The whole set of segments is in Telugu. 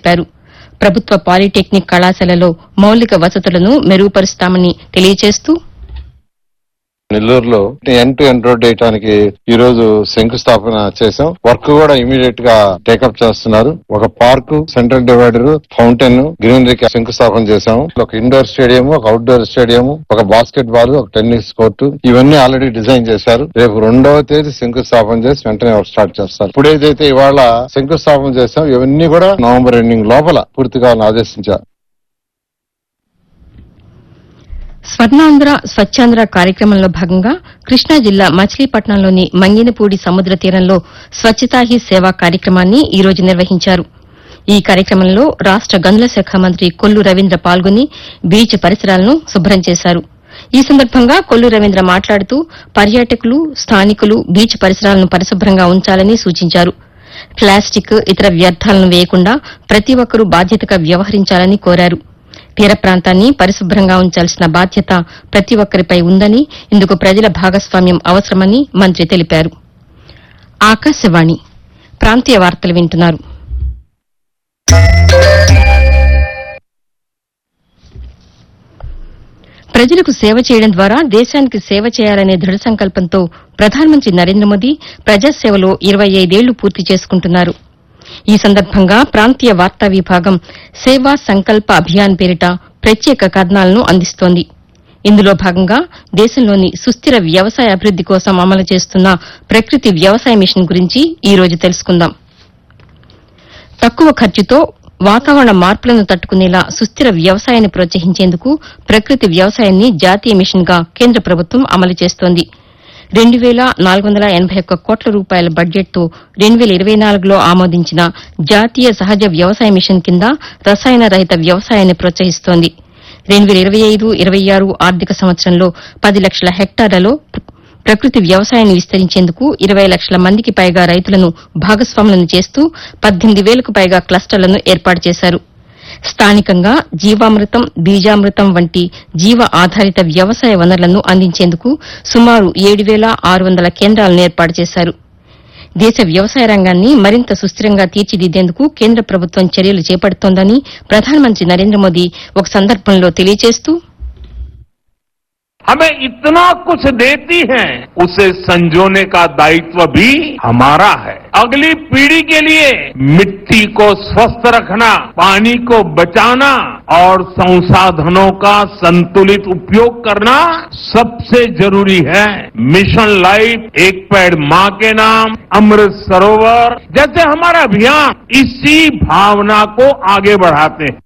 చెప్పారు ప్రభుత్వ పాలిటెక్నిక్ కళాశాలలో మౌలిక వసతులను మెరుగుపరుస్తామని తెలియజేస్తూ నెల్లూరులో ఎండ్ టు ఎండ్ రోడ్ వేయడానికి ఈ రోజు శంకుస్థాపన చేశాం వర్క్ కూడా ఇమీడియట్ గా టేకప్ చేస్తున్నారు ఒక పార్క్ సెంట్రల్ డివైడర్ ఫౌంటైన్ గ్రీనరీకి శంకుస్థాపన చేశాము ఒక ఇండోర్ స్టేడియం ఒక అవుట్డోర్ స్టేడియం ఒక బాస్కెట్ బాల్ ఒక టెన్నిస్ కోర్టు ఇవన్నీ ఆల్రెడీ డిజైన్ చేశారు రేపు రెండవ తేదీ శంకుస్థాపన చేసి వెంటనే వర్క్ స్టార్ట్ చేస్తారు ఇప్పుడు ఏదైతే ఇవాళ శంకుస్థాపన చేశాం ఇవన్నీ కూడా నవంబర్ ఎండింగ్ లోపల పూర్తి కావాలని ఆదేశించారు స్వర్ణాంధ్ర స్వచ్ఛాంధ్ర కార్యక్రమంలో భాగంగా కృష్ణా జిల్లా మచిలీపట్నంలోని మంగినపూడి సముద్ర తీరంలో స్వచ్ఛతా హీ సేవా కార్యక్రమాన్ని ఈ రోజు నిర్వహించారు ఈ కార్యక్రమంలో రాష్ట గనుల శాఖ మంత్రి కొల్లు రవీంద్ర పాల్గొని బీచ్ పరిసరాలను శుభ్రం చేశారు ఈ సందర్భంగా కొల్లు రవీంద్ర మాట్లాడుతూ పర్యాటకులు స్థానికులు బీచ్ పరిసరాలను పరిశుభ్రంగా ఉంచాలని సూచించారు ప్లాస్టిక్ ఇతర వ్యర్థాలను వేయకుండా ప్రతి ఒక్కరూ బాధ్యతగా వ్యవహరించాలని కోరారు తీర ప్రాంతాన్ని పరిశుభ్రంగా ఉంచాల్సిన బాధ్యత ప్రతి ఒక్కరిపై ఉందని ఇందుకు ప్రజల భాగస్వామ్యం అవసరమని మంత్రి తెలిపారు ఆకాశవాణి ప్రాంతీయ వార్తలు వింటున్నారు ప్రజలకు సేవ చేయడం ద్వారా దేశానికి సేవ చేయాలనే దృఢ సంకల్పంతో ప్రధానమంత్రి నరేంద్ర మోదీ ప్రజాసేవలో ఇరవై ఐదేళ్లు పూర్తి చేసుకుంటున్నారు ఈ సందర్భంగా ప్రాంతీయ వార్తా విభాగం సేవా సంకల్ప అభియాన్ పేరిట ప్రత్యేక కథనాలను అందిస్తోంది ఇందులో భాగంగా దేశంలోని సుస్థిర వ్యవసాయ అభివృద్ది కోసం అమలు చేస్తున్న ప్రకృతి వ్యవసాయ మిషన్ గురించి ఈ రోజు తెలుసుకుందాం తక్కువ ఖర్చుతో వాతావరణ మార్పులను తట్టుకునేలా సుస్థిర వ్యవసాయాన్ని ప్రోత్సహించేందుకు ప్రకృతి వ్యవసాయాన్ని జాతీయ మిషన్ గా కేంద్ర ప్రభుత్వం అమలు చేస్తోంది రెండు వేల నాలుగు వందల ఎనబై ఒక్క కోట్ల రూపాయల బడ్జెట్తో రెండు వేల ఇరవై నాలుగులో ఆమోదించిన జాతీయ సహజ వ్యవసాయ మిషన్ కింద రసాయన రహిత వ్యవసాయాన్ని ప్రోత్సహిస్తోంది రెండు వేల ఇరవై ఐదు ఇరవై ఆరు ఆర్థిక సంవత్సరంలో పది లక్షల హెక్టార్లలో ప్ర- ప్రకృతి వ్యవసాయాన్ని విస్తరించేందుకు ఇరవై లక్షల మందికి పైగా రైతులను భాగస్వాములను చేస్తూ పద్దెనిమిది వేలకు పైగా క్లస్టర్లను ఏర్పాటు చేశారు స్థానికంగా జీవామృతం బీజామృతం వంటి జీవ ఆధారిత వ్యవసాయ వనరులను అందించేందుకు సుమారు ఏడు వేల ఆరు వందల కేంద్రాలను ఏర్పాటు చేశారు దేశ వ్యవసాయ రంగాన్ని మరింత సుస్థిరంగా తీర్చిదిద్దేందుకు కేంద్ర ప్రభుత్వం చర్యలు చేపడుతోందని ప్రధానమంత్రి నరేంద్ర మోదీ ఒక సందర్భంలో తెలియజేస్తూ हमें इतना कुछ देती है उसे संजोने का दायित्व भी हमारा है अगली पीढ़ी के लिए मिट्टी को स्वस्थ रखना पानी को बचाना और संसाधनों का संतुलित उपयोग करना सबसे जरूरी है मिशन लाइफ एक पेड़ माँ के नाम अमृत सरोवर जैसे हमारा अभियान इसी भावना को आगे बढ़ाते हैं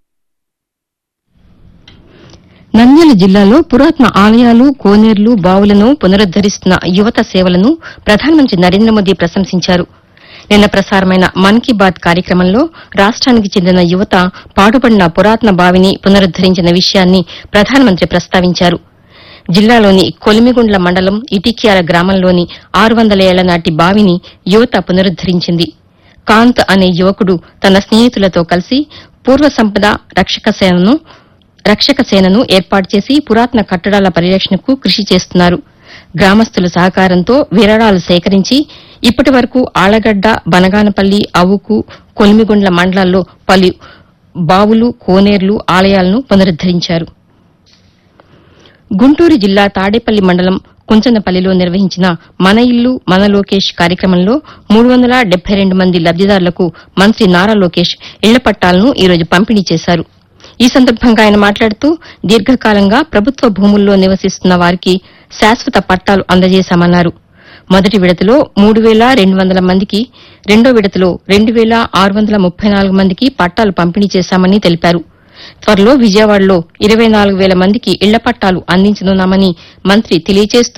నంద్యాల జిల్లాలో పురాతన ఆలయాలు కోనేర్లు బావులను పునరుద్దరిస్తున్న యువత సేవలను ప్రధానమంత్రి నరేంద్ర మోదీ ప్రశంసించారు నిన్న ప్రసారమైన మన్ కీ బాత్ కార్యక్రమంలో రాష్ట్రానికి చెందిన యువత పాడుపడిన పురాతన బావిని పునరుద్దరించిన విషయాన్ని ప్రధానమంత్రి ప్రస్తావించారు జిల్లాలోని కొలిమిగుండ్ల మండలం ఇటిక్యాల గ్రామంలోని ఆరు వందల ఏళ్ల నాటి బావిని యువత పునరుద్దరించింది కాంత్ అనే యువకుడు తన స్నేహితులతో కలిసి పూర్వ సంపద రక్షక సేనను రక్షక సేనను ఏర్పాటు చేసి పురాతన కట్టడాల పరిరక్షణకు కృషి చేస్తున్నారు గ్రామస్తుల సహకారంతో విరాళాలు సేకరించి ఇప్పటి వరకు ఆళ్లగడ్డ బనగానపల్లి అవుకు కొలిమిగుండ్ల మండలాల్లో పలు బావులు కోనేర్లు ఆలయాలను పునరుద్దరించారు గుంటూరు జిల్లా తాడేపల్లి మండలం కుంచనపల్లిలో నిర్వహించిన మన ఇల్లు మన లోకేష్ కార్యక్రమంలో మూడు వందల డెబ్బై రెండు మంది లబ్దిదారులకు మంత్రి నారా లోకేష్ ఇళ్ల పట్టాలను ఈ రోజు పంపిణీ చేశారు ఈ సందర్భంగా ఆయన మాట్లాడుతూ దీర్ఘకాలంగా ప్రభుత్వ భూముల్లో నివసిస్తున్న వారికి శాశ్వత పట్టాలు అందజేశామన్నారు మొదటి విడతలో మూడు వేల రెండు వందల మందికి రెండో విడతలో రెండు వేల ఆరు వందల ముప్పై నాలుగు మందికి పట్టాలు పంపిణీ చేశామని తెలిపారు త్వరలో విజయవాడలో ఇరవై నాలుగు వేల మందికి ఇళ్ల పట్టాలు అందించనున్నామని మంత్రి తెలియజేస్తూ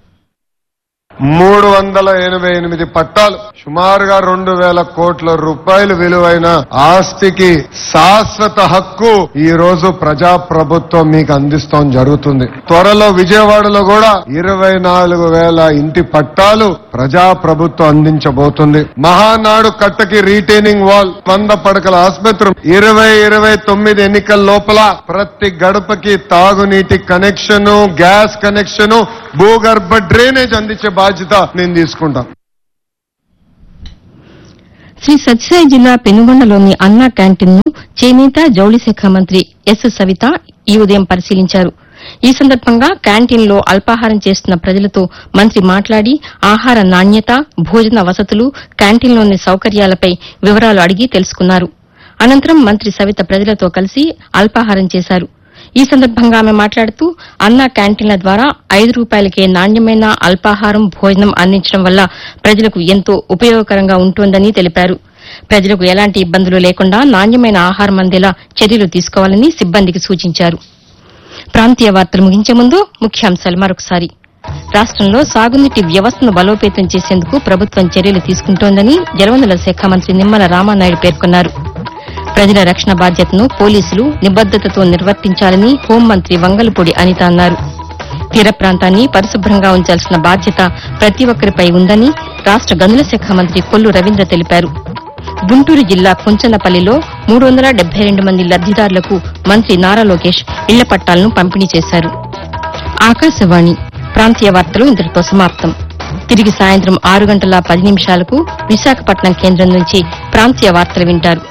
మూడు వందల ఎనభై ఎనిమిది పట్టాలు సుమారుగా రెండు వేల కోట్ల రూపాయలు విలువైన ఆస్తికి శాశ్వత హక్కు ఈ రోజు ప్రజా ప్రభుత్వం మీకు అందిస్తాం జరుగుతుంది త్వరలో విజయవాడలో కూడా ఇరవై నాలుగు వేల ఇంటి పట్టాలు ప్రజా ప్రభుత్వం అందించబోతుంది మహానాడు కట్టకి రీటైనింగ్ వాల్ వంద పడకల ఆసుపత్రి ఇరవై ఇరవై తొమ్మిది ఎన్నికల లోపల ప్రతి గడపకి తాగునీటి కనెక్షన్ గ్యాస్ కనెక్షన్ భూగర్భ డ్రైనేజ్ అందించే బాధ్యత నేను తీసుకుంటాను శ్రీ సత్యసాయి జిల్లా పెనుగొండలోని అన్నా క్యాంటీన్ ను చేనేత జౌళి శాఖ మంత్రి ఎస్ సవిత ఈ ఉదయం పరిశీలించారు ఈ సందర్భంగా క్యాంటీన్లో అల్పాహారం చేస్తున్న ప్రజలతో మంత్రి మాట్లాడి ఆహార నాణ్యత భోజన వసతులు క్యాంటీన్లోని సౌకర్యాలపై వివరాలు అడిగి తెలుసుకున్నారు అనంతరం మంత్రి సవిత ప్రజలతో కలిసి అల్పాహారం చేశారు ఈ సందర్భంగా ఆమె మాట్లాడుతూ అన్నా క్యాంటీన్ల ద్వారా ఐదు రూపాయలకే నాణ్యమైన అల్పాహారం భోజనం అందించడం వల్ల ప్రజలకు ఎంతో ఉపయోగకరంగా ఉంటోందని తెలిపారు ప్రజలకు ఎలాంటి ఇబ్బందులు లేకుండా నాణ్యమైన ఆహారం అందేలా చర్యలు తీసుకోవాలని సిబ్బందికి సూచించారు ప్రాంతీయ వార్తలు ముగించే ముందు ముఖ్యాంశాలు మరొకసారి రాష్టంలో సాగునీటి వ్యవస్థను బలోపేతం చేసేందుకు ప్రభుత్వం చర్యలు తీసుకుంటోందని జలవనరుల శాఖ మంత్రి నిమ్మల రామానాయుడు పేర్కొన్నారు ప్రజల రక్షణ బాధ్యతను పోలీసులు నిబద్దతతో నిర్వర్తించాలని హోంమంత్రి వంగలపూడి అనిత అన్నారు తీర ప్రాంతాన్ని పరిశుభ్రంగా ఉంచాల్సిన బాధ్యత ప్రతి ఒక్కరిపై ఉందని రాష్ట గనుల శాఖ మంత్రి కొల్లు రవీంద్ర తెలిపారు గుంటూరు జిల్లా కుంచనపల్లిలో మూడు వందల డెబ్బై రెండు మంది లబ్దిదారులకు మంత్రి నారా లోకేష్ ఇళ్ల పట్టాలను పంపిణీ చేశారు ఆకాశవాణి ప్రాంతీయ వార్తలు ఇంతటితో సమాప్తం తిరిగి సాయంత్రం ఆరు గంటల పది నిమిషాలకు విశాఖపట్నం కేంద్రం నుంచి ప్రాంతీయ వార్తలు వింటారు